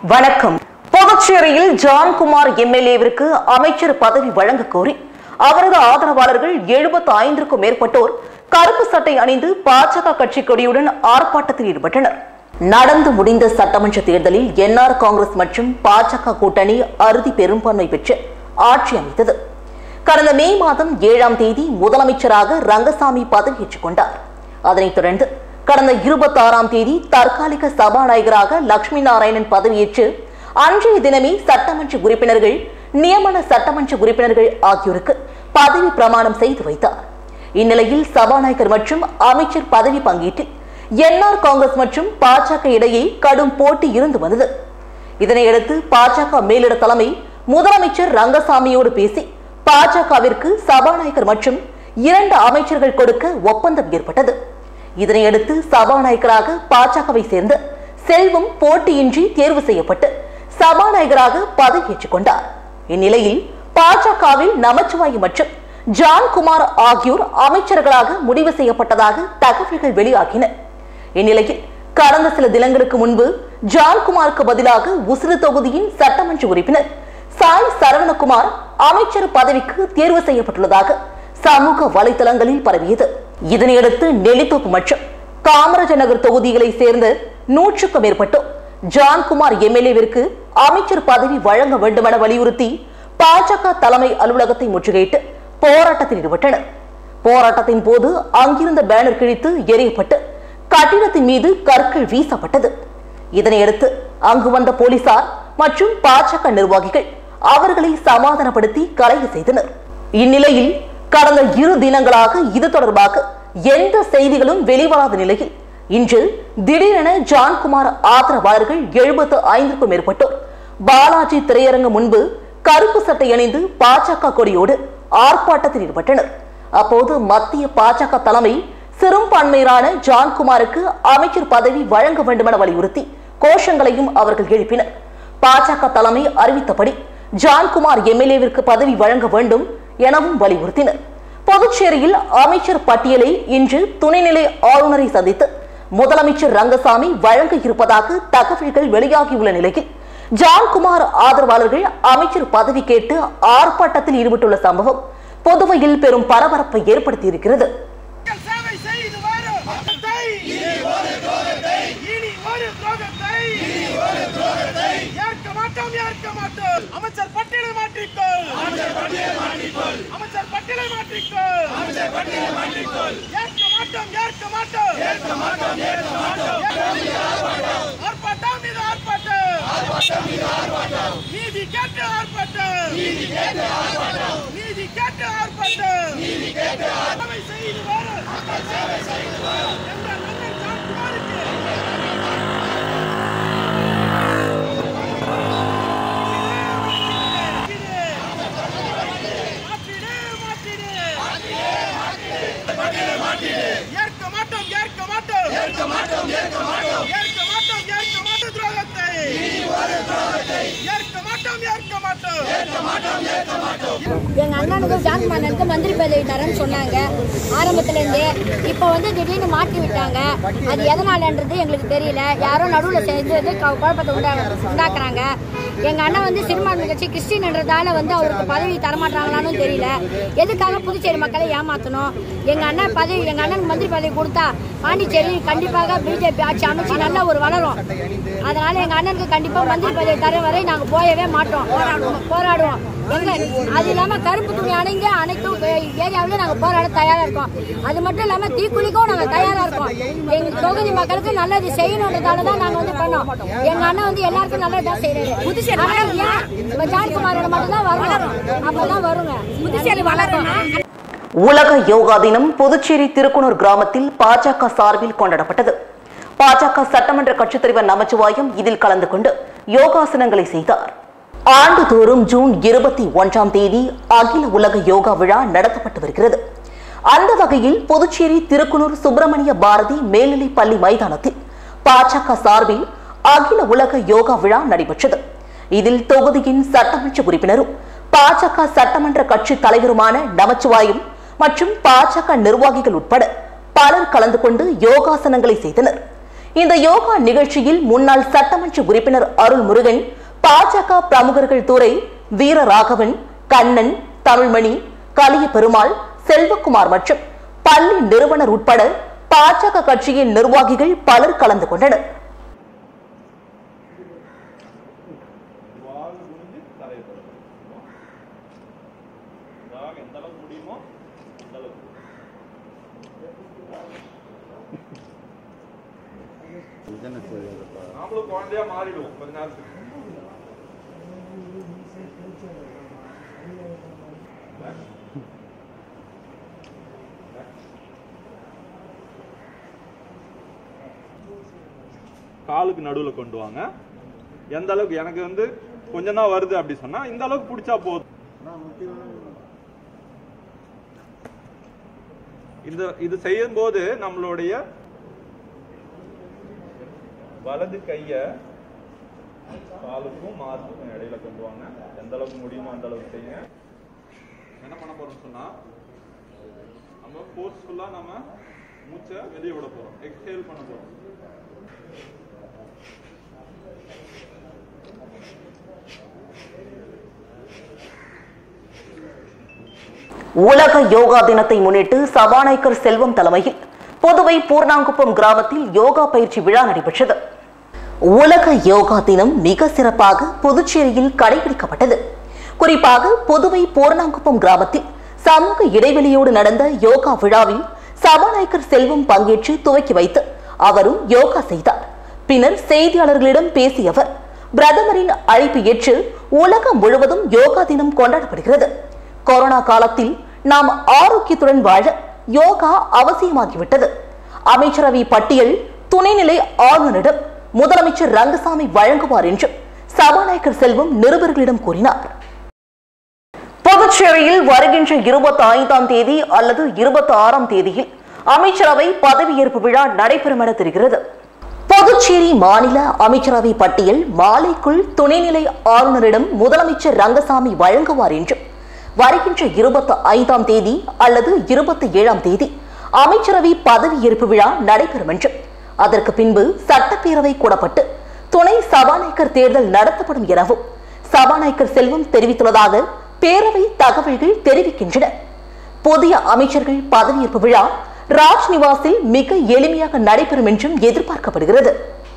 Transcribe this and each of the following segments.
வணக்கம் புதுச்சேரியில் ஜான்குமார் எம்எல்ஏவிற்கு அமைச்சர் பதவி வழங்க கோரி அவரது ஆதரவாளர்கள் எழுபத்து ஐந்திற்கும் மேற்பட்டோர் கருப்பு சட்டை அணிந்து பாஜக கட்சி கொடியுடன் ஆர்ப்பாட்டத்தில் ஈடுபட்டனர் நடந்து முடிந்த சட்டமன்ற தேர்தலில் என்ஆர் காங்கிரஸ் மற்றும் பாஜக கூட்டணி அறுதி பெரும்பான்மை பெற்று ஆட்சி அமைத்தது கடந்த மே மாதம் ஏழாம் தேதி முதலமைச்சராக ரங்கசாமி பதவியேற்றுக் கொண்டார் அதனைத் தொடர்ந்து கடந்த இருபத்தி ஆறாம் தேதி தற்காலிக சபாநாயகராக லட்சுமி நாராயணன் பதவியேற்று அன்றைய தினமே சட்டமன்ற உறுப்பினர்கள் நியமன சட்டமன்ற உறுப்பினர்கள் ஆகியோருக்கு பதவி பிரமாணம் செய்து வைத்தார் இந்நிலையில் சபாநாயகர் மற்றும் அமைச்சர் பதவி பங்கீட்டில் என்ஆர் காங்கிரஸ் மற்றும் பாஜக இடையே கடும் போட்டி இருந்து வந்தது இதனையடுத்து பாஜக மேலிட தலைமை முதலமைச்சர் ரங்கசாமியோடு பேசி பாஜகவிற்கு சபாநாயகர் மற்றும் இரண்டு அமைச்சர்கள் கொடுக்க ஒப்பந்தம் ஏற்பட்டது இதனையடுத்து சபாநாயகராக பாஜகவை சேர்ந்த செல்வம் போட்டியின்றி தேர்வு செய்யப்பட்டு சபாநாயகராக பதவியேற்றுக் கொண்டார் இந்நிலையில் பாஜகவில் நமச்சிவாயம் மற்றும் ஜான்குமார் ஆகியோர் அமைச்சர்களாக முடிவு செய்யப்பட்டதாக தகவல்கள் வெளியாகின இந்நிலையில் கடந்த சில தினங்களுக்கு முன்பு ஜான்குமாருக்கு பதிலாக உசிறு தொகுதியின் சட்டமன்ற உறுப்பினர் சாய் சரவணகுமார் அமைச்சர் பதவிக்கு தேர்வு செய்யப்பட்டுள்ளதாக சமூக வலைதளங்களில் பரவியது இதனையடுத்து நெல்லித்தோப்பு மற்றும் காமராஜர் நகர் தொகுதிகளை சேர்ந்த நூற்றுக்கும் மேற்பட்டோர் ஜான்குமார் எம்எல்ஏவிற்கு அமைச்சர் பதவி வழங்க வேண்டுமென வலியுறுத்தி பாஜக தலைமை அலுவலகத்தை முற்றுகையிட்டு போராட்டத்தில் ஈடுபட்டனர் போராட்டத்தின் போது அங்கிருந்த பேனர் கிழித்து எரியப்பட்டு கட்டிடத்தின் மீது கற்கள் வீசப்பட்டது இதனையடுத்து அங்கு வந்த போலீசார் மற்றும் பாஜக நிர்வாகிகள் அவர்களை சமாதானப்படுத்தி கலைய செய்தனர் இந்நிலையில் கடந்த இரு தினங்களாக இது தொடர்பாக எந்த செய்திகளும் வெளிவராத நிலையில் இன்று திடீரென ஜான்குமார் ஆதரவாளர்கள் எழுபத்து ஐந்திற்கும் மேற்பட்டோர் பாலாஜி திரையரங்கு முன்பு கருப்பு சட்டை அணிந்து பாஜக கொடியோடு ஆர்ப்பாட்டத்தில் ஈடுபட்டனர் அப்போது மத்திய பாஜக தலைமை சிறுபான்மையரான ஜான்குமாருக்கு அமைச்சர் பதவி வழங்க வேண்டுமென வலியுறுத்தி கோஷங்களையும் அவர்கள் எழுப்பினர் பாஜக தலைமை அறிவித்தபடி ஜான்குமார் எம்எல்ஏவிற்கு பதவி வழங்க வேண்டும் எனவும் வலியுறுத்தினர் புதுச்சேரியில் அமைச்சர் பட்டியலை இன்று துணைநிலை ஆளுநரை சந்தித்து முதலமைச்சர் ரங்கசாமி வழங்க இருப்பதாக தகவல்கள் வெளியாகியுள்ள நிலையில் ஜான்குமார் ஆதரவாளர்கள் அமைச்சர் பதவி கேட்டு ஆர்ப்பாட்டத்தில் ஈடுபட்டுள்ள சம்பவம் புதுவையில் பெரும் பரபரப்பை ஏற்படுத்தியிருக்கிறது மக்கள் சேவை செய்து வரும் துரோகத்தை இனி ஒரு துரோகத்தை இனி ஒரு துரோகத்தை இனி ஒரு துரோகத்தை ஏற்க மாட்டோம் ஏற்க மாட்டோம் அமைச்சர் பட்டியலை மாற்றிக்கொள் அமைச்சர் பட்டியலை மாற்றிக்கொள் அமைச்சர் பட்டியலை மாற்றிக்கொள் அமைச்சர் பட்டியலை மாற்றிக்கொள் ஏற்க மாட்டோம் ஏற்க மாட்டோம் ஏற்க மாட்டோம் ஏற்க மாட்டோம் ஆர்ப்பாட்டம் மீது ஆர்ப்பாட்டம் ஆர்ப்பாட்டம் மீது ஆர்ப்பாட்டம் நீதி கேட்டு ஆர்ப்பாட்டம் நீதி கேட்டு ஆர்ப்பாட்டம் நீதி கேட்டு ஆர்ப்பாட்டம் நீதி கேட்டு சேவை செய்து வரும் மக்கள் சேவை செய்து வரும் எங்கள் மன்னர் ஜான்குமாருக்கு மாற்றிடு, மாற்றிடு. ஏற்க மாட்டோம் ஏற்க மாட்டோம் ஏற்க மாட்டோம் ஏற்க மாட்டோம் ஏற்க மாட்டோம் ஏற்க மாட்டோம் துரோகத்தை ஏற்க மாட்டோம் ஏற்க மாட்டோம் ஏற்க மாட்டோம் ஏற்க மாட்டோம் எங்க அண்ணனுக்கும் ஜான்குமாரனுக்கு மந்திரி பதவி தரேன்னு சொன்னாங்க ஆரம்பத்துல இருந்தே இப்போ வந்து திடீர்னு மாற்றி விட்டாங்க அது எதனாலன்றது எங்களுக்கு தெரியல யாரோ நடுவில் சேர்ந்து வந்து கு- குழப்பத்தை உண்டா உண்டாக்குறாங்க எங்க அண்ணன் வந்து சிறுபான்மை கட்சி கிறிஸ்டின்ன்றதால வந்து அவருக்கு பதவி தரமாட்டாங்களான்னு தெரியல எதுக்காக புதுச்சேரி மக்களை ஏமாத்தணும் எங்க அண்ணன் பதவி எங்க அண்ணனுக்கு மந்திரி பதவி கொடுத்தா பாண்டிச்சேரி கண்டிப்பாக பிஜேபி ஆட்சி அமைச்சு நல்ல ஒரு வளரும் அதனால எங்க அண்ணனுக்கு கண்டிப்பா மந்திரி பதவி தர வரை நாங்க போயவே மாட்டோம் போராடுவோம் போராடுவோம் எங்க அது இல்லாம கருப்பு துணி அணைங்க அனைத்தும் ஏரியாவில நாங்க போராட தயாரா இருக்கோம் அது மட்டும் இல்லாம தீக்குளிக்கும் நாங்க தயாரா இருக்கோம் எங்க தொகுதி மக்களுக்கு நல்லது செய்யணுன்றதால தான் நாங்க வந்து பண்ணோம் எங்க அண்ணன் வந்து எல்லாருக்கும் நல்லதுதான் செய்யறாரு புதுச்சேரி ஜான்குமாரோட மட்டும் தான் வரும் அப்பதான் வருங்க புதுச்சேரி வளரணும் உலக யோகா தினம் புதுச்சேரி திருக்குனூர் கிராமத்தில் பாஜக சார்பில் கொண்டாடப்பட்டது பாஜக சட்டமன்ற கட்சித் தலைவர் நமச்சிவாயம் இதில் கலந்து கொண்டு யோகாசனங்களை செய்தார் ஆண்டுதோறும் ஜூன் இருபத்தி ஒன்றாம் தேதி அகில உலக யோகா விழா நடத்தப்பட்டு வருகிறது அந்த வகையில் புதுச்சேரி திருக்குனூர் சுப்பிரமணிய பாரதி மேல்நிலைப் பள்ளி மைதானத்தில் பாஜக சார்பில் அகில உலக யோகா விழா நடைபெற்றது இதில் தொகுதியின் சட்டமன்ற உறுப்பினரும் பாஜக சட்டமன்ற கட்சி தலைவருமான நமச்சிவாயம் மற்றும் பாஜக நிர்வாகிகள் உட்பட பலர் கலந்து கொண்டு யோகாசனங்களை செய்தனர் இந்த யோகா நிகழ்ச்சியில் முன்னாள் சட்டமன்ற உறுப்பினர் அருள் முருகன் பாஜக பிரமுகர்கள் துறை வீரராகவன் கண்ணன் தமிழ்மணி கலிய பெருமாள் செல்வகுமார் மற்றும் பள்ளி நிறுவனர் உட்பட பாஜக கட்சியின் நிர்வாகிகள் பலர் கலந்து கொண்டனர் வால் குனிஞ்சு தலையை தொடரும் ராக எந்த அளவுக்கு முடியுமோ அந்த அளவுக்கு நாமளும் குழந்தையா மாறிடுவோம் கொஞ்ச நேரத்துக்கு காலுக்கு நடுவுல கொண்டு வாங்க எந்த அளவுக்கு எனக்கு வந்து கொஞ்சம் தான் வருது அப்படி சொன்னா இந்த அளவுக்கு பிடிச்சா போதும் இந்த இது செய்யும் போது நம்மளுடைய வலது கைய காலுக்கும் மார்புக்கும் இடையில கொண்டு வாங்க எந்த அளவுக்கு முடியுமோ அந்த அளவுக்கு செய்யுங்க என்ன பண்ண போறோம் சொன்னா நம்ம ஃபோர்ஸ்ஃபுல்லா நம்ம மூச்சை வெளியே விட போறோம் எக்ஸேல் பண்ண போறோம் உலக யோகா தினத்தை முன்னிட்டு சபாநாயகர் செல்வம் தலைமையில் புதுவை பூர்ணாங்குப்பம் கிராமத்தில் யோகா பயிற்சி விழா நடைபெற்றது உலக யோகா தினம் மிக சிறப்பாக புதுச்சேரியில் கடைபிடிக்கப்பட்டது குறிப்பாக புதுவை பூர்ணாங்குப்பம் கிராமத்தில் சமூக இடைவெளியோடு நடந்த யோகா விழாவில் சபாநாயகர் செல்வம் பங்கேற்று துவக்கி வைத்து அவரும் யோகா செய்தார் பின்னர் செய்தியாளர்களிடம் பேசிய அவர் பிரதமரின் அழைப்பு ஏற்று உலகம் முழுவதும் யோகா தினம் கொண்டாடப்படுகிறது கொரோனா காலத்தில் நாம் ஆரோக்கியத்துடன் வாழ யோகா அவசியமாகிவிட்டது அமைச்சரவை பட்டியல் துணைநிலை ஆளுநரிடம் முதலமைச்சர் ரங்கசாமி வழங்குவார் என்று சபாநாயகர் செல்வம் நிருபர்களிடம் கூறினார் புதுச்சேரியில் வருகின்ற இருபத்தி ஐந்தாம் தேதி அல்லது இருபத்தி ஆறாம் தேதியில் அமைச்சரவை பதவியேற்பு விழா நடைபெறும் என தெரிகிறது புதுச்சேரி மாநில அமைச்சரவை பட்டியல் மாலைக்குள் துணைநிலை ஆளுநரிடம் முதலமைச்சர் ரங்கசாமி வழங்குவார் என்றும் வருகின்ற இருபத்தி ஐந்தாம் தேதி அல்லது இருபத்தி ஏழாம் தேதி அமைச்சரவை பதவியேற்பு விழா நடைபெறும் என்றும் அதற்கு பின்பு சட்டப்பேரவை கூடப்பட்டு துணை சபாநாயகர் தேர்தல் நடத்தப்படும் எனவும் சபாநாயகர் செல்வம் தெரிவித்துள்ளதாக பேரவை தகவல்கள் தெரிவிக்கின்றன புதிய அமைச்சர்கள் பதவியேற்பு விழா ராஜ்நிவாசில் மிக எளிமையாக நடைபெறும் என்றும் எதிர்பார்க்கப்படுகிறது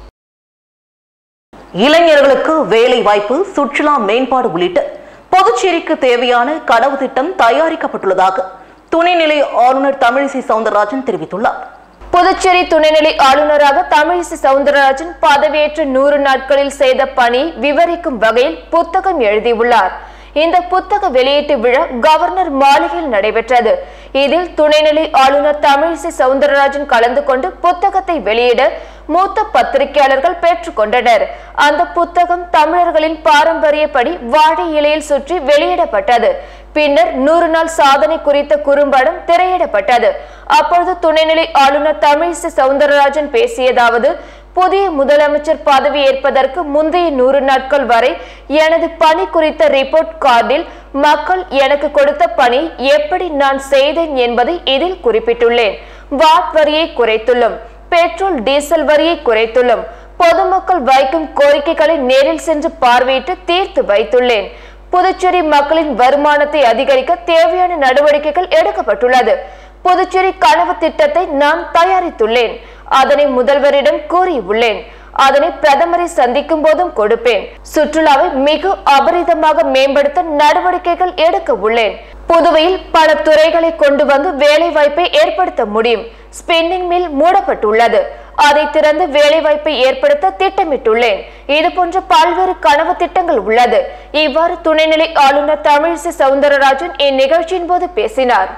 இளைஞர்களுக்கு வேலை வாய்ப்பு சுற்றுலா மேம்பாடு உள்ளிட்ட புதுச்சேரிக்கு தேவையான கனவு திட்டம் தயாரிக்கப்பட்டுள்ளதாக துணைநிலை ஆளுநர் தமிழிசை சவுந்தரராஜன் தெரிவித்துள்ளார் புதுச்சேரி துணைநிலை ஆளுநராக தமிழிசை சவுந்தரராஜன் பதவியேற்ற நூறு நாட்களில் செய்த பணி விவரிக்கும் வகையில் புத்தகம் எழுதியுள்ளார் இந்த புத்தக வெளியீட்டு விழா கவர்னர் மாளிகையில் நடைபெற்றது இதில் துணைநிலை ஆளுநர் தமிழிசை சவுந்தரராஜன் கலந்து கொண்டு புத்தகத்தை வெளியிட மூத்த பத்திரிகையாளர்கள் பெற்றுக்கொண்டனர் அந்த புத்தகம் தமிழர்களின் பாரம்பரியப்படி வாழை இலையில் சுற்றி வெளியிடப்பட்டது பின்னர் நூறு நாள் சாதனை குறித்த குறும்படம் திரையிடப்பட்டது அப்பொழுது துணைநிலை ஆளுநர் தமிழிசை சவுந்தரராஜன் பேசியதாவது புதிய முதலமைச்சர் பதவி ஏற்பதற்கு முந்தைய நூறு நாட்கள் வரை எனது பணி குறித்த ரிப்போர்ட் கார்டில் மக்கள் எனக்கு கொடுத்த பணி எப்படி நான் செய்தேன் என்பதை இதில் குறிப்பிட்டுள்ளேன் வாட் வரியை குறைத்துள்ளோம் பெட்ரோல் டீசல் வரியை குறைத்துள்ளோம் பொதுமக்கள் வைக்கும் கோரிக்கைகளை நேரில் சென்று பார்வையிட்டு தீர்த்து வைத்துள்ளேன் புதுச்சேரி மக்களின் வருமானத்தை அதிகரிக்க தேவையான நடவடிக்கைகள் எடுக்கப்பட்டுள்ளது புதுச்சேரி கனவு திட்டத்தை நான் தயாரித்துள்ளேன் அதனை முதல்வரிடம் கூறியுள்ளேன் அதனை பிரதமரை சந்திக்கும் போதும் கொடுப்பேன் சுற்றுலாவை மிக அபரிதமாக மேம்படுத்த நடவடிக்கைகள் எடுக்க உள்ளேன் புதுவையில் பல துறைகளை கொண்டு வந்து வேலை வாய்ப்பை ஏற்படுத்த முடியும் ஸ்பின்னிங் மில் மூடப்பட்டுள்ளது அதை திறந்து வேலை வாய்ப்பை ஏற்படுத்த திட்டமிட்டுள்ளேன் இது போன்ற பல்வேறு கனவு திட்டங்கள் உள்ளது இவ்வாறு துணைநிலை ஆளுநர் தமிழிசை சவுந்தரராஜன் இந்நிகழ்ச்சியின் போது பேசினார்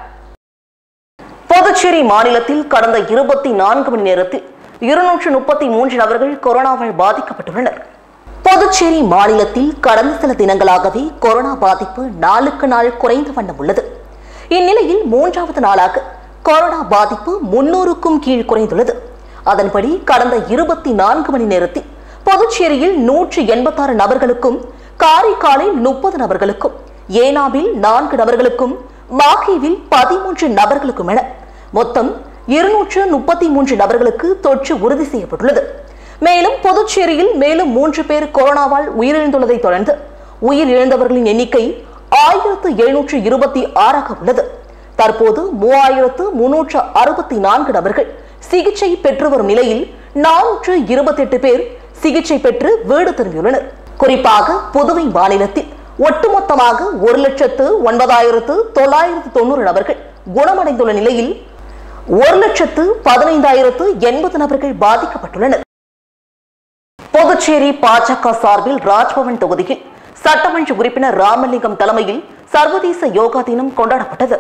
புதுச்சேரி மாநிலத்தில் கடந்த இருபத்தி நான்கு மணி நேரத்தில் இருநூற்று முப்பத்தி மூன்று நபர்கள் கொரோனாவால் பாதிக்கப்பட்டுள்ளனர் புதுச்சேரி மாநிலத்தில் கடந்த சில தினங்களாகவே கொரோனா பாதிப்பு நாளுக்கு நாள் குறைந்த வண்ணம் உள்ளது இந்நிலையில் மூன்றாவது நாளாக கொரோனா பாதிப்பு முன்னூறுக்கும் கீழ் குறைந்துள்ளது அதன்படி கடந்த இருபத்தி நான்கு மணி நேரத்தில் புதுச்சேரியில் நூற்று எண்பத்தாறு நபர்களுக்கும் காரைக்காலில் முப்பது நபர்களுக்கும் ஏனாவில் நான்கு நபர்களுக்கும் மாகேவில் பதிமூன்று நபர்களுக்கும் என மொத்தம் இருநூற்று முப்பத்தி மூன்று நபர்களுக்கு தொற்று உறுதி செய்யப்பட்டுள்ளது மேலும் புதுச்சேரியில் மேலும் மூன்று பேர் கொரோனாவால் உயிரிழந்துள்ளதை தொடர்ந்து உயிரிழந்தவர்களின் எண்ணிக்கை ஆயிரத்து எழுநூற்று இருபத்தி ஆறாக உள்ளது தற்போது மூவாயிரத்து முன்னூற்று அறுபத்தி நான்கு நபர்கள் சிகிச்சை பெற்று வரும் நிலையில் நானூற்று இருபத்தெட்டு பேர் சிகிச்சை பெற்று வீடு திரும்பியுள்ளனர் குறிப்பாக புதுவை மாநிலத்தில் ஒட்டுமொத்தமாக ஒரு லட்சத்து ஒன்பதாயிரத்து தொள்ளாயிரத்து தொண்ணூறு நபர்கள் குணமடைந்துள்ள நிலையில் ஒரு லட்சத்து பதினைந்தாயிரத்து எண்பது நபர்கள் பாதிக்கப்பட்டுள்ளனர் புதுச்சேரி பாஜக சார்பில் ராஜ்பவன் தொகுதியில் சட்டமன்ற உறுப்பினர் ராமலிங்கம் தலைமையில் சர்வதேச யோகா தினம் கொண்டாடப்பட்டது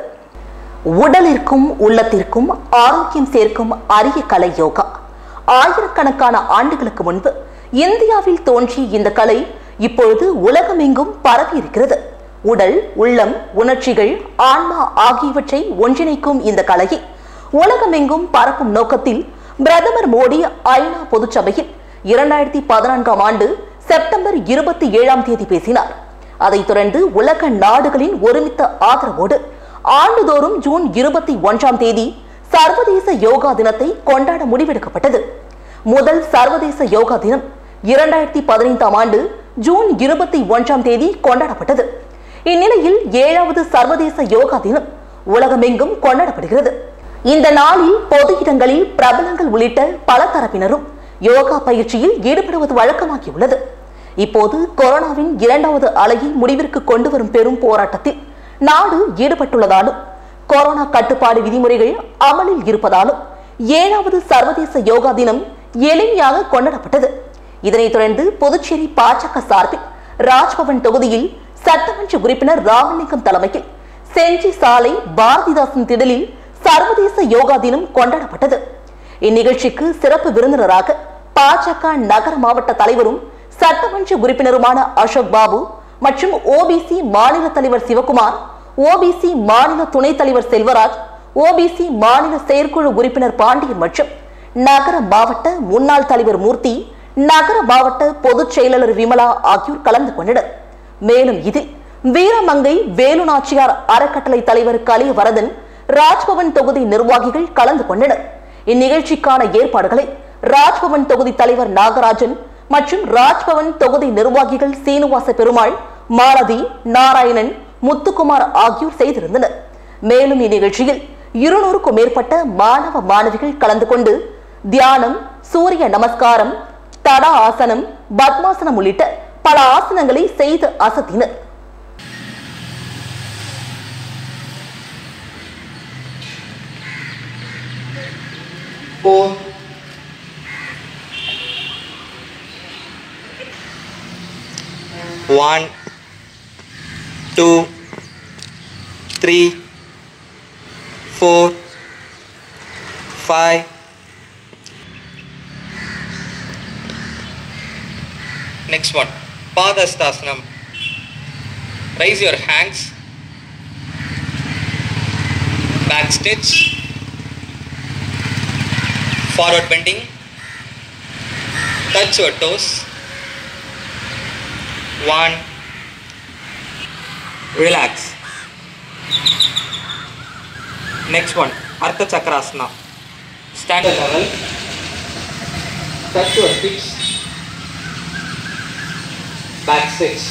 உடலிற்கும் உள்ளத்திற்கும் ஆரோக்கியம் சேர்க்கும் அரிய கலை யோகா ஆயிரக்கணக்கான ஆண்டுகளுக்கு முன்பு இந்தியாவில் தோன்றிய இந்த கலை இப்பொழுது உலகமெங்கும் பரவி இருக்கிறது உடல் உள்ளம் உணர்ச்சிகள் ஆன்மா ஆகியவற்றை ஒன்றிணைக்கும் இந்த கலையை உலகமெங்கும் பரப்பும் நோக்கத்தில் பிரதமர் மோடி ஐநா பொதுச்சபையில் இரண்டாயிரத்தி பதினான்காம் ஆண்டு செப்டம்பர் இருபத்தி ஏழாம் தேதி பேசினார் அதைத் தொடர்ந்து உலக நாடுகளின் ஒருமித்த ஆதரவோடு ஆண்டுதோறும் ஜூன் இருபத்தி ஒன்றாம் தேதி சர்வதேச யோகா தினத்தை கொண்டாட முடிவெடுக்கப்பட்டது முதல் சர்வதேச யோகா தினம் இரண்டாயிரத்தி பதினைந்தாம் ஆண்டு ஜூன் இருபத்தி ஒன்றாம் தேதி கொண்டாடப்பட்டது இந்நிலையில் ஏழாவது சர்வதேச யோகா தினம் உலகமெங்கும் கொண்டாடப்படுகிறது இந்த நாளில் பொது இடங்களில் பிரபலங்கள் உள்ளிட்ட பல தரப்பினரும் யோகா பயிற்சியில் ஈடுபடுவது வழக்கமாகியுள்ளது இப்போது கொரோனாவின் இரண்டாவது அலையை முடிவிற்கு கொண்டு வரும் பெரும் போராட்டத்தில் நாடு ஈடுபட்டுள்ளதாலும் கொரோனா கட்டுப்பாடு விதிமுறைகள் அமலில் இருப்பதாலும் ஏழாவது சர்வதேச யோகா தினம் எளிமையாக கொண்டாடப்பட்டது இதனைத் தொடர்ந்து புதுச்சேரி பாஜக சார்பில் ராஜ்பவன் தொகுதியில் சட்டமன்ற உறுப்பினர் ராமலிங்கம் தலைமையில் செஞ்சி சாலை பாரதிதாசன் திடலில் சர்வதேச யோகா தினம் கொண்டாடப்பட்டது இந்நிகழ்ச்சிக்கு சிறப்பு விருந்தினராக பாஜக நகர மாவட்ட தலைவரும் சட்டமன்ற உறுப்பினருமான அசோக் பாபு மற்றும் ஓபிசி மாநில தலைவர் சிவகுமார் ஓபிசி மாநில துணைத் தலைவர் செல்வராஜ் ஓபிசி மாநில செயற்குழு உறுப்பினர் பாண்டியன் மற்றும் நகர மாவட்ட முன்னாள் தலைவர் மூர்த்தி நகர மாவட்ட பொதுச் செயலாளர் விமலா ஆகியோர் கலந்து கொண்டனர் மேலும் இதில் வீரமங்கை வேலு நாச்சியார் அறக்கட்டளை தலைவர் கலியவரதன் ராஜ்பவன் தொகுதி நிர்வாகிகள் கலந்து கொண்டனர் இந்நிகழ்ச்சிக்கான ஏற்பாடுகளை ராஜ்பவன் தொகுதி தலைவர் நாகராஜன் மற்றும் ராஜ்பவன் தொகுதி நிர்வாகிகள் சீனிவாச பெருமாள் மாலதி நாராயணன் முத்துக்குமார் ஆகியோர் செய்திருந்தனர் மேலும் இந்நிகழ்ச்சியில் இருநூறுக்கும் மேற்பட்ட மாணவ மாணவிகள் கலந்து கொண்டு தியானம் சூரிய நமஸ்காரம் தடா ஆசனம் பத்மாசனம் உள்ளிட்ட பல ஆசனங்களை செய்து அசத்தினர் four, one, two, three, four, five. Next one, Padastasanam. Raise your hands. Back stitch. forward bending touch your toes one relax next one artha chakrasana stand at level touch your hips back six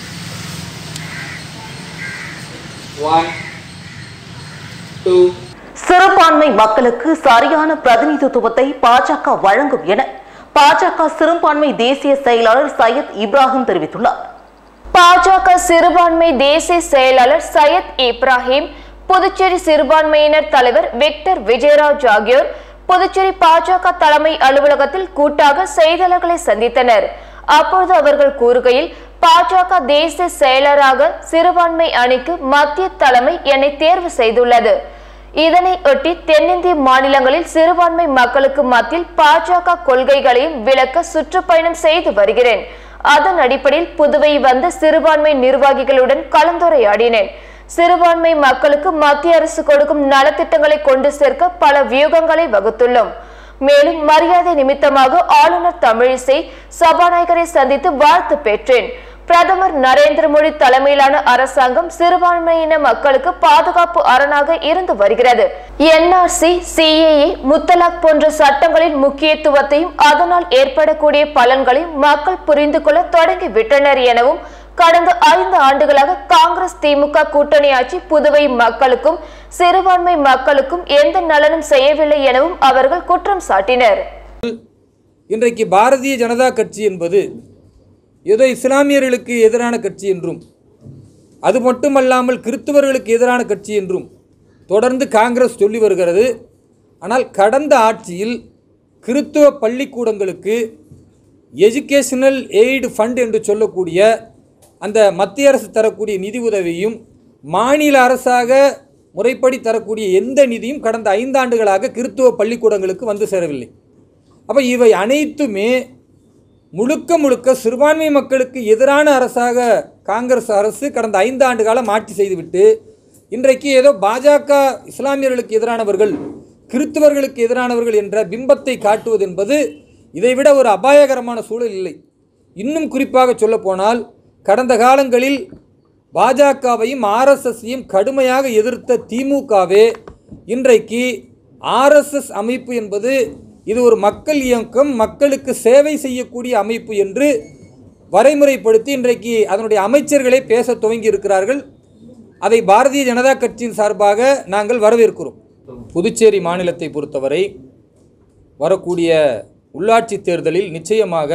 one two சிறுபான்மை மக்களுக்கு சரியான பிரதிநிதித்துவத்தை பாஜக வழங்கும் என பாஜக சிறுபான்மை தேசிய செயலாளர் சையத் இப்ராஹிம் தெரிவித்துள்ளார் பாஜக சிறுபான்மை தேசிய செயலாளர் சையத் இப்ராஹிம் புதுச்சேரி சிறுபான்மையினர் தலைவர் விக்டர் விஜயராஜ் ஆகியோர் புதுச்சேரி பாஜக தலைமை அலுவலகத்தில் கூட்டாக செய்தியாளர்களை சந்தித்தனர் அப்பொழுது அவர்கள் கூறுகையில் பாஜக தேசிய செயலராக சிறுபான்மை அணிக்கு மத்திய தலைமை என்னை தேர்வு செய்துள்ளது இதனை ஒட்டி தென்னிந்திய மாநிலங்களில் சிறுபான்மை மக்களுக்கு மத்தியில் பாஜக கொள்கைகளையும் விளக்க சுற்றுப்பயணம் செய்து வருகிறேன் அதன் அடிப்படையில் புதுவை வந்த சிறுபான்மை நிர்வாகிகளுடன் கலந்துரையாடினேன் சிறுபான்மை மக்களுக்கு மத்திய அரசு கொடுக்கும் நலத்திட்டங்களை கொண்டு சேர்க்க பல வியூகங்களை வகுத்துள்ளோம் மேலும் மரியாதை நிமித்தமாக ஆளுநர் தமிழிசை சபாநாயகரை சந்தித்து வாழ்த்து பெற்றேன் பிரதமர் நரேந்திர மோடி தலைமையிலான அரசாங்கம் சிறுபான்மையின மக்களுக்கு பாதுகாப்பு அரணாக இருந்து வருகிறது என்ஆர்சி சிஏஏ முத்தலாக் போன்ற சட்டங்களின் முக்கியத்துவத்தையும் அதனால் ஏற்படக்கூடிய பலன்களையும் மக்கள் புரிந்து கொள்ள தொடங்கிவிட்டனர் எனவும் கடந்த ஐந்து ஆண்டுகளாக காங்கிரஸ் திமுக கூட்டணி ஆட்சி புதுவை மக்களுக்கும் சிறுபான்மை மக்களுக்கும் எந்த நலனும் செய்யவில்லை எனவும் அவர்கள் குற்றம் சாட்டினர் இன்றைக்கு பாரதிய ஜனதா கட்சி என்பது ஏதோ இஸ்லாமியர்களுக்கு எதிரான கட்சி என்றும் அது மட்டுமல்லாமல் கிறிஸ்துவர்களுக்கு எதிரான கட்சி என்றும் தொடர்ந்து காங்கிரஸ் சொல்லி வருகிறது ஆனால் கடந்த ஆட்சியில் கிறித்துவ பள்ளிக்கூடங்களுக்கு எஜுகேஷனல் எய்டு ஃபண்ட் என்று சொல்லக்கூடிய அந்த மத்திய அரசு தரக்கூடிய நிதி உதவியும் மாநில அரசாக முறைப்படி தரக்கூடிய எந்த நிதியும் கடந்த ஐந்தாண்டுகளாக கிறித்துவ பள்ளிக்கூடங்களுக்கு வந்து சேரவில்லை அப்போ இவை அனைத்துமே முழுக்க முழுக்க சிறுபான்மை மக்களுக்கு எதிரான அரசாக காங்கிரஸ் அரசு கடந்த ஐந்து ஆண்டு காலம் ஆட்சி செய்துவிட்டு இன்றைக்கு ஏதோ பாஜக இஸ்லாமியர்களுக்கு எதிரானவர்கள் கிறிஸ்தவர்களுக்கு எதிரானவர்கள் என்ற பிம்பத்தை காட்டுவது என்பது இதைவிட ஒரு அபாயகரமான சூழல் இல்லை இன்னும் குறிப்பாக சொல்லப்போனால் கடந்த காலங்களில் பாஜகவையும் ஆர்எஸ்எஸ்ஸையும் கடுமையாக எதிர்த்த திமுகவே இன்றைக்கு ஆர்எஸ்எஸ் அமைப்பு என்பது இது ஒரு மக்கள் இயக்கம் மக்களுக்கு சேவை செய்யக்கூடிய அமைப்பு என்று வரைமுறைப்படுத்தி இன்றைக்கு அதனுடைய அமைச்சர்களே பேச துவங்கி இருக்கிறார்கள் அதை பாரதிய ஜனதா கட்சியின் சார்பாக நாங்கள் வரவேற்கிறோம் புதுச்சேரி மாநிலத்தை பொறுத்தவரை வரக்கூடிய உள்ளாட்சி தேர்தலில் நிச்சயமாக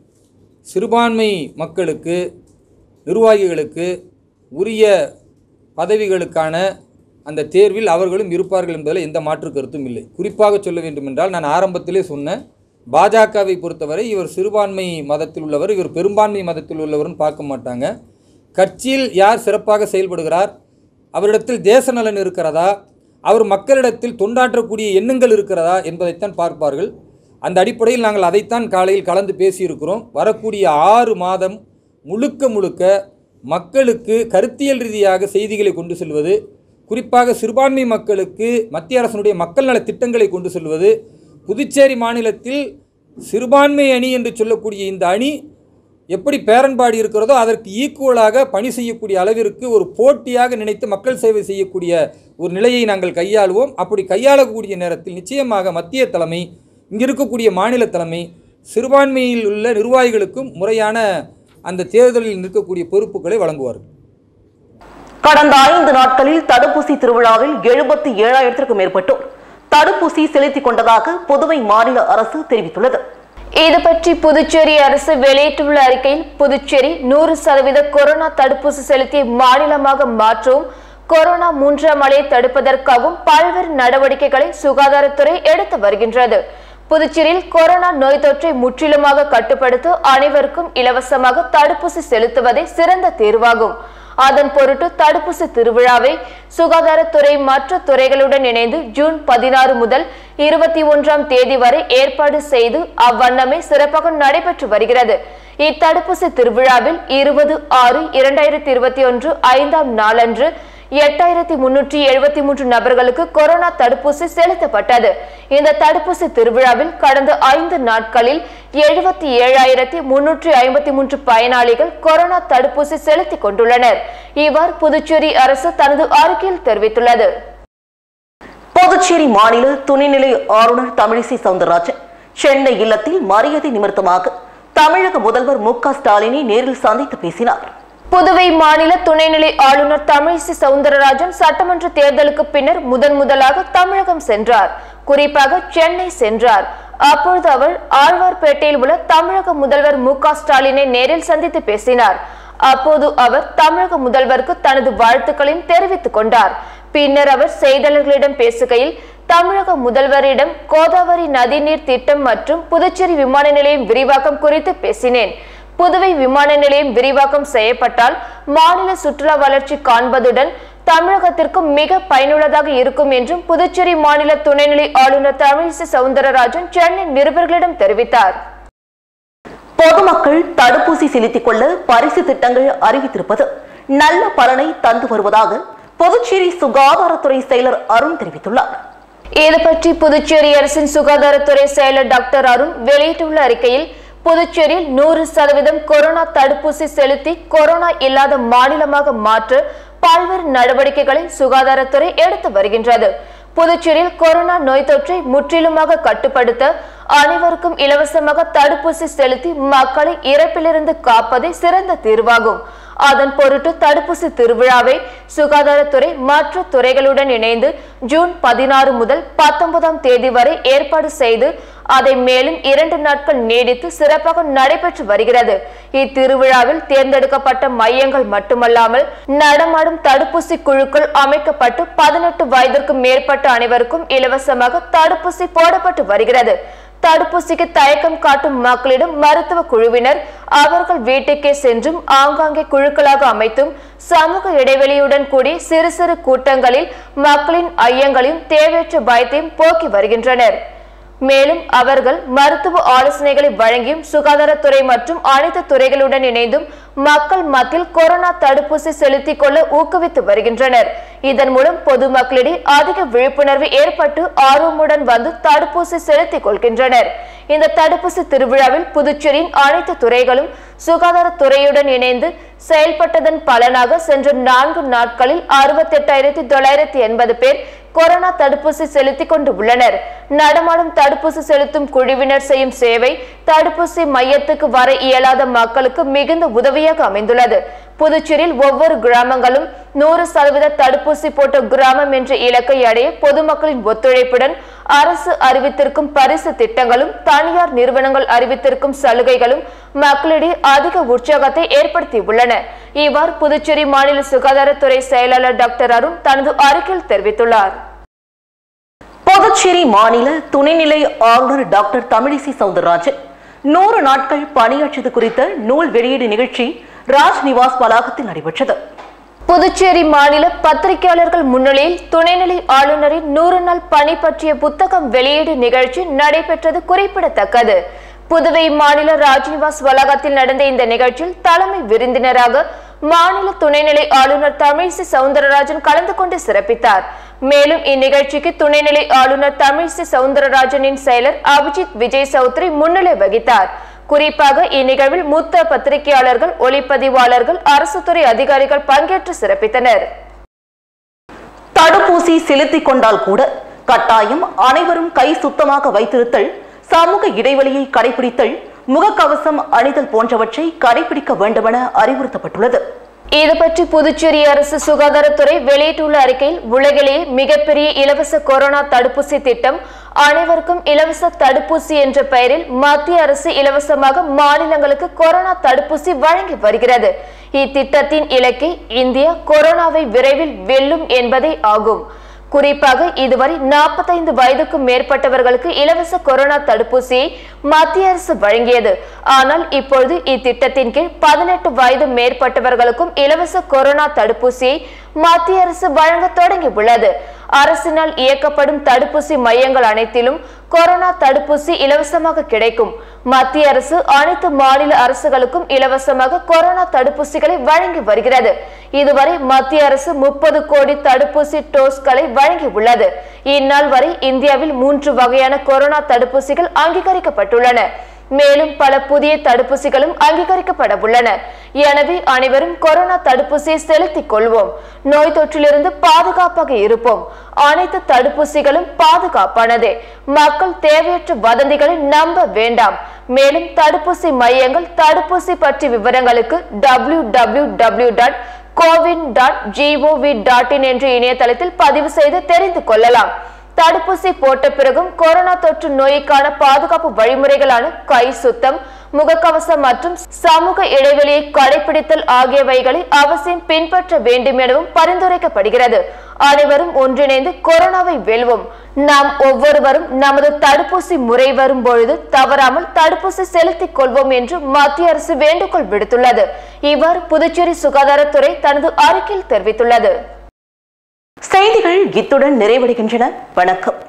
சிறுபான்மை மக்களுக்கு நிர்வாகிகளுக்கு உரிய பதவிகளுக்கான அந்த தேர்வில் அவர்களும் இருப்பார்கள் என்பதில் எந்த மாற்று கருத்தும் இல்லை குறிப்பாக சொல்ல வேண்டுமென்றால் நான் ஆரம்பத்திலே சொன்னேன் பாஜகவை பொறுத்தவரை இவர் சிறுபான்மை மதத்தில் உள்ளவர் இவர் பெரும்பான்மை மதத்தில் உள்ளவர்னு பார்க்க மாட்டாங்க கட்சியில் யார் சிறப்பாக செயல்படுகிறார் அவரிடத்தில் தேச நலன் இருக்கிறதா அவர் மக்களிடத்தில் தொண்டாற்றக்கூடிய எண்ணங்கள் இருக்கிறதா என்பதைத்தான் பார்ப்பார்கள் அந்த அடிப்படையில் நாங்கள் அதைத்தான் காலையில் கலந்து பேசியிருக்கிறோம் வரக்கூடிய ஆறு மாதம் முழுக்க முழுக்க மக்களுக்கு கருத்தியல் ரீதியாக செய்திகளை கொண்டு செல்வது குறிப்பாக சிறுபான்மை மக்களுக்கு மத்திய அரசினுடைய மக்கள் நல திட்டங்களை கொண்டு செல்வது புதுச்சேரி மாநிலத்தில் சிறுபான்மை அணி என்று சொல்லக்கூடிய இந்த அணி எப்படி பேரன்பாடு இருக்கிறதோ அதற்கு ஈக்குவலாக பணி செய்யக்கூடிய அளவிற்கு ஒரு போட்டியாக நினைத்து மக்கள் சேவை செய்யக்கூடிய ஒரு நிலையை நாங்கள் கையாளுவோம் அப்படி கையாளக்கூடிய நேரத்தில் நிச்சயமாக மத்திய தலைமை இங்கே இருக்கக்கூடிய மாநில தலைமை சிறுபான்மையில் உள்ள நிர்வாகிகளுக்கும் முறையான அந்த தேர்தலில் நிற்கக்கூடிய பொறுப்புகளை வழங்குவார்கள் கடந்த ஐந்து நாட்களில் தடுப்பூசி திருவிழாவில் எழுபத்தி ஏழாயிரத்திற்கும் மேற்பட்டோர் தடுப்பூசி செலுத்திக் கொண்டதாக புதுவை மாநில அரசு தெரிவித்துள்ளது இது பற்றி புதுச்சேரி அரசு வெளியிட்டுள்ள அறிக்கையில் புதுச்சேரி நூறு சதவீத கொரோனா தடுப்பூசி செலுத்திய மாநிலமாக மாற்றவும் கொரோனா மூன்றாம் அலையை தடுப்பதற்காகவும் பல்வேறு நடவடிக்கைகளை சுகாதாரத்துறை எடுத்து வருகின்றது புதுச்சேரியில் கொரோனா நோய் தொற்றை முற்றிலுமாக கட்டுப்படுத்த அனைவருக்கும் இலவசமாக தடுப்பூசி செலுத்துவதே சிறந்த தேர்வாகும் அதன் பொருட்டு தடுப்பூசி திருவிழாவை சுகாதாரத்துறை மற்ற துறைகளுடன் இணைந்து ஜூன் பதினாறு முதல் இருபத்தி ஒன்றாம் தேதி வரை ஏற்பாடு செய்து அவ்வண்ணமே சிறப்பாக நடைபெற்று வருகிறது இத்தடுப்பூசி திருவிழாவில் இருபது ஆறு இரண்டாயிரத்தி இருபத்தி ஒன்று ஐந்தாம் நாளன்று எட்டாயிரத்தி முன்னூற்றி எழுபத்தி மூன்று நபர்களுக்கு கொரோனா தடுப்பூசி செலுத்தப்பட்டது இந்த தடுப்பூசி திருவிழாவில் கடந்த ஐந்து நாட்களில் எழுபத்தி ஏழாயிரத்தி முன்னூற்றி ஐம்பத்தி மூன்று பயனாளிகள் கொரோனா தடுப்பூசி செலுத்திக் கொண்டுள்ளனர் இவ்வாறு புதுச்சேரி அரசு தனது அறிக்கையில் தெரிவித்துள்ளது புதுச்சேரி மாநில துணைநிலை ஆளுநர் தமிழிசை சவுந்தரராஜன் சென்னை இல்லத்தில் மரியாதை நிமித்தமாக தமிழக முதல்வர் மு க ஸ்டாலினை நேரில் சந்தித்து பேசினார் புதுவை மாநில துணைநிலை ஆளுநர் தமிழிசை சவுந்தரராஜன் சட்டமன்ற தேர்தலுக்கு பின்னர் முதன் முதலாக தமிழகம் சென்றார் குறிப்பாக சென்னை சென்றார் அப்பொழுது அவர் ஆழ்வார்பேட்டையில் உள்ள தமிழக முதல்வர் மு க ஸ்டாலினை நேரில் சந்தித்து பேசினார் அப்போது அவர் தமிழக முதல்வருக்கு தனது வாழ்த்துக்களையும் தெரிவித்துக் கொண்டார் பின்னர் அவர் செய்தியாளர்களிடம் பேசுகையில் தமிழக முதல்வரிடம் கோதாவரி நதிநீர் திட்டம் மற்றும் புதுச்சேரி விமான நிலையம் விரிவாக்கம் குறித்து பேசினேன் புதுவை விமான நிலையம் விரிவாக்கம் செய்யப்பட்டால் மாநில சுற்றுலா வளர்ச்சி காண்பதுடன் தமிழகத்திற்கும் மிக பயனுள்ளதாக இருக்கும் என்றும் புதுச்சேரி மாநில துணைநிலை ஆளுநர் தமிழிசை சவுந்தரராஜன் சென்னை நிருபர்களிடம் தெரிவித்தார் பொதுமக்கள் தடுப்பூசி செலுத்திக் கொள்ள பரிசு திட்டங்கள் அறிவித்திருப்பது நல்ல பலனை தந்து வருவதாக புதுச்சேரி சுகாதாரத்துறை செயலர் அருண் தெரிவித்துள்ளார் இது பற்றி புதுச்சேரி அரசின் சுகாதாரத்துறை செயலர் டாக்டர் அருண் வெளியிட்டுள்ள அறிக்கையில் புதுச்சேரியில் நூறு சதவீதம் கொரோனா தடுப்பூசி செலுத்தி கொரோனா இல்லாத மாநிலமாக மாற்ற பல்வேறு நடவடிக்கைகளை சுகாதாரத்துறை எடுத்து வருகின்றது புதுச்சேரியில் கொரோனா நோய் தொற்றை முற்றிலுமாக கட்டுப்படுத்த அனைவருக்கும் இலவசமாக தடுப்பூசி செலுத்தி மக்களை இறப்பிலிருந்து காப்பதே சிறந்த தீர்வாகும் அதன் பொருட்டு தடுப்பூசி திருவிழாவை சுகாதாரத்துறை மற்ற துறைகளுடன் இணைந்து ஜூன் பதினாறு முதல் பத்தொன்பதாம் தேதி வரை ஏற்பாடு செய்து அதை மேலும் இரண்டு நாட்கள் நீடித்து சிறப்பாக நடைபெற்று வருகிறது இத்திருவிழாவில் தேர்ந்தெடுக்கப்பட்ட மையங்கள் மட்டுமல்லாமல் நடமாடும் தடுப்பூசி குழுக்கள் அமைக்கப்பட்டு பதினெட்டு வயதிற்கு மேற்பட்ட அனைவருக்கும் இலவசமாக தடுப்பூசி போடப்பட்டு வருகிறது தடுப்பூசிக்கு தயக்கம் காட்டும் மக்களிடம் மருத்துவ குழுவினர் அவர்கள் வீட்டுக்கே சென்றும் ஆங்காங்கே குழுக்களாக அமைத்தும் சமூக இடைவெளியுடன் கூடி சிறு சிறு கூட்டங்களில் மக்களின் ஐயங்களையும் தேவையற்ற பயத்தையும் போக்கி வருகின்றனர் மேலும் அவர்கள் மருத்துவ ஆலோசனைகளை வழங்கியும் சுகாதாரத்துறை மற்றும் அனைத்து துறைகளுடன் இணைந்தும் மக்கள் மத்தியில் கொரோனா தடுப்பூசி செலுத்திக் கொள்ள ஊக்குவித்து வருகின்றனர் இதன் மூலம் பொதுமக்களிடையே அதிக விழிப்புணர்வு ஏற்பட்டு ஆர்வமுடன் வந்து தடுப்பூசி செலுத்திக் கொள்கின்றனர் இந்த தடுப்பூசி திருவிழாவில் புதுச்சேரியின் அனைத்து துறைகளும் சுகாதாரத்துறையுடன் இணைந்து செயல்பட்டதன் பலனாக சென்ற நான்கு நாட்களில் அறுபத்தெட்டாயிரத்தி தொள்ளாயிரத்தி எண்பது பேர் கொரோனா தடுப்பூசி செலுத்திக் கொண்டு உள்ளனர் நடமாடும் தடுப்பூசி செலுத்தும் குழுவினர் செய்யும் சேவை தடுப்பூசி மையத்துக்கு வர இயலாத மக்களுக்கு மிகுந்த உதவியாக அமைந்துள்ளது புதுச்சேரியில் ஒவ்வொரு கிராமங்களும் நூறு சதவீத தடுப்பூசி போட்ட கிராமம் என்ற இலக்கை அடைய பொதுமக்களின் ஒத்துழைப்புடன் அரசு அறிவித்திருக்கும் பரிசு திட்டங்களும் தனியார் நிறுவனங்கள் அறிவித்திருக்கும் சலுகைகளும் மக்களிடையே அதிக உற்சாகத்தை ஏற்படுத்தியுள்ளன இவ்வாறு புதுச்சேரி மாநில சுகாதாரத்துறை செயலாளர் டாக்டர் அருண் தனது அறிக்கையில் தெரிவித்துள்ளார் புதுச்சேரி மாநில துணைநிலை ஆளுநர் டாக்டர் தமிழிசை சவுந்தரராஜன் நூறு நாட்கள் பணியாற்றியது குறித்த நூல் வெளியீடு நிகழ்ச்சி ராஜ் நிவாஸ் வளாகத்தில் நடைபெற்றது புதுச்சேரி மாநில பத்திரிகையாளர்கள் முன்னிலையில் துணைநிலை ஆளுநரின் நூறு நாள் பணி பற்றிய புத்தகம் வெளியீடு நிகழ்ச்சி நடைபெற்றது குறிப்பிடத்தக்கது புதுவை மாநில ராஜ்நிவாஸ் வளாகத்தில் நடந்த இந்த நிகழ்ச்சியில் தலைமை விருந்தினராக மாநில துணைநிலை ஆளுநர் தமிழிசை சவுந்தரராஜன் கலந்து கொண்டு சிறப்பித்தார் மேலும் இந்நிகழ்ச்சிக்கு துணைநிலை ஆளுநர் தமிழிசை சவுந்தரராஜனின் செயலர் அபிஜித் விஜய் சௌத்ரி முன்னிலை வகித்தார் குறிப்பாக இந்நிகழ்வில் மூத்த பத்திரிகையாளர்கள் ஒளிப்பதிவாளர்கள் அரசு துறை அதிகாரிகள் பங்கேற்று சிறப்பித்தனர் தடுப்பூசி செலுத்திக் கொண்டால் கூட கட்டாயம் அனைவரும் கை சுத்தமாக வைத்திருத்தல் சமூக இடைவெளியை கடைபிடித்தல் முகக்கவசம் அணிதல் போன்றவற்றை கடைபிடிக்க வேண்டுமென அறிவுறுத்தப்பட்டுள்ளது இது பற்றி புதுச்சேரி அரசு சுகாதாரத்துறை வெளியிட்டுள்ள அறிக்கையில் உலகிலேயே மிகப்பெரிய இலவச கொரோனா தடுப்பூசி திட்டம் அனைவருக்கும் இலவச தடுப்பூசி என்ற பெயரில் மத்திய அரசு இலவசமாக மாநிலங்களுக்கு கொரோனா தடுப்பூசி வழங்கி வருகிறது இத்திட்டத்தின் இலக்கை இந்தியா கொரோனாவை விரைவில் வெல்லும் என்பதே ஆகும் குறிப்பாக இதுவரை நாற்பத்தைந்து வயதுக்கும் மேற்பட்டவர்களுக்கு இலவச கொரோனா தடுப்பூசியை மத்திய அரசு வழங்கியது ஆனால் இப்பொழுது இத்திட்டத்தின் கீழ் பதினெட்டு வயது மேற்பட்டவர்களுக்கும் இலவச கொரோனா தடுப்பூசியை மத்திய அரசு வழங்க தொடங்கி உள்ளது அரசினால் இயக்கப்படும் தடுப்பூசி மையங்கள் அனைத்திலும் கொரோனா தடுப்பூசி இலவசமாக கிடைக்கும் மத்திய அரசு அனைத்து மாநில அரசுகளுக்கும் இலவசமாக கொரோனா தடுப்பூசிகளை வழங்கி வருகிறது இதுவரை மத்திய அரசு முப்பது கோடி தடுப்பூசி டோஸ்களை வழங்கி உள்ளது இந்நாள் வரை இந்தியாவில் மூன்று வகையான கொரோனா தடுப்பூசிகள் அங்கீகரிக்கப்பட்டுள்ளன மேலும் பல புதிய தடுப்பூசிகளும் அங்கீகரிக்கப்பட உள்ளன எனவே அனைவரும் கொரோனா தடுப்பூசியை செலுத்திக் கொள்வோம் நோய் தொற்றிலிருந்து பாதுகாப்பாக இருப்போம் அனைத்து தடுப்பூசிகளும் பாதுகாப்பானதே மக்கள் தேவையற்ற வதந்திகளை நம்ப வேண்டாம் மேலும் தடுப்பூசி மையங்கள் தடுப்பூசி பற்றிய விவரங்களுக்கு W W W dot CoWIN dot G O V dot in என்ற இணையதளத்தில் பதிவு செய்து தெரிந்து கொள்ளலாம் தடுப்பூசி போட்ட பிறகும் கொரோனா தொற்று நோய்க்கான பாதுகாப்பு வழிமுறைகளான கை சுத்தம் முகக்கவசம் மற்றும் சமூக இடைவெளியை கடைபிடித்தல் ஆகியவைகளை அவசியம் பின்பற்ற வேண்டும் எனவும் பரிந்துரைக்கப்படுகிறது அனைவரும் ஒன்றிணைந்து கொரோனாவை வெல்வோம் நாம் ஒவ்வொருவரும் நமது தடுப்பூசி முறை வரும் பொழுது தவறாமல் தடுப்பூசி செலுத்திக் கொள்வோம் என்று மத்திய அரசு வேண்டுகோள் விடுத்துள்ளது இவ்வாறு புதுச்சேரி சுகாதாரத்துறை தனது அறிக்கையில் தெரிவித்துள்ளது செய்திகள் இத்துடன் நிறைவடைகின்றன வணக்கம்